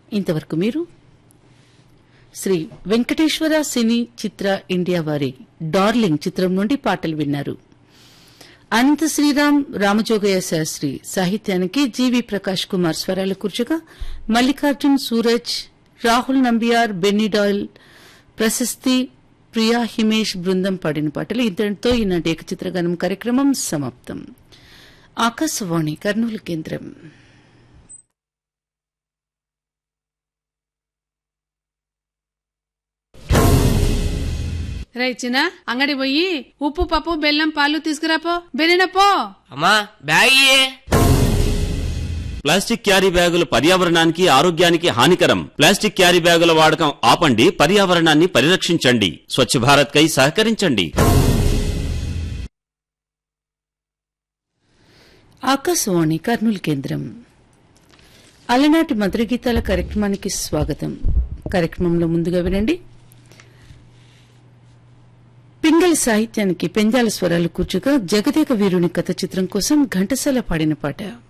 ఇంతవరకు మీరు Sri Venkateswara cine Chitra India వారి డార్లింగ్ చిత్రం నుండి పాటలు విన్నారు అనంత శ్రీరామ్ రామజోగయ్య శాస్త్రి సాహిత్యానికి జీవి ప్రకాష్ కుమార్ స్వరాలు కూర్చగా మల్లికార్జున్ సూరజ్ రాహుల్ నంబియార్ బెన్నీ డాయిల్ ప్రశస్తి ప్రియా హిమేష్ బృందం పాడిన పాటలు ఇంతటితో ఈనాటి ఏకచిత్రగానం కార్యక్రమం సమాప్తం ఆకాశవాణి కర్నూలు కేంద్రం రే చిన్న అంగడి పోయి ఉప్పు పప్పు బెల్లం పాలు తీసుకురాపో బెరిన పో అమ్మా బ్యాగ్ ఇయ్యే. ప్లాస్టిక్ క్యారీ బ్యాగులు పర్యావరణానికి ఆరోగ్యానికి హానికరం ప్లాస్టిక్ క్యారీ బ్యాగుల వాడకం ఆపండి పర్యావరణాన్ని పరిరక్షించండి స్వచ్ఛ భారత్ కై సహకరించండి ఆకాశవాణి కర్నూలు కేంద్రం అలనాటి మధురగీతాల కార్యక్రమానికి స్వాగతం కార్యక్రమంలో ముందుగా వినండి పింగళి సాహిత్యానికి పెంజాల స్వరాలు కూర్చుగా జగదేక వీరుని కథ చిత్రం కోసం ఘంటసాల పాడిన పాట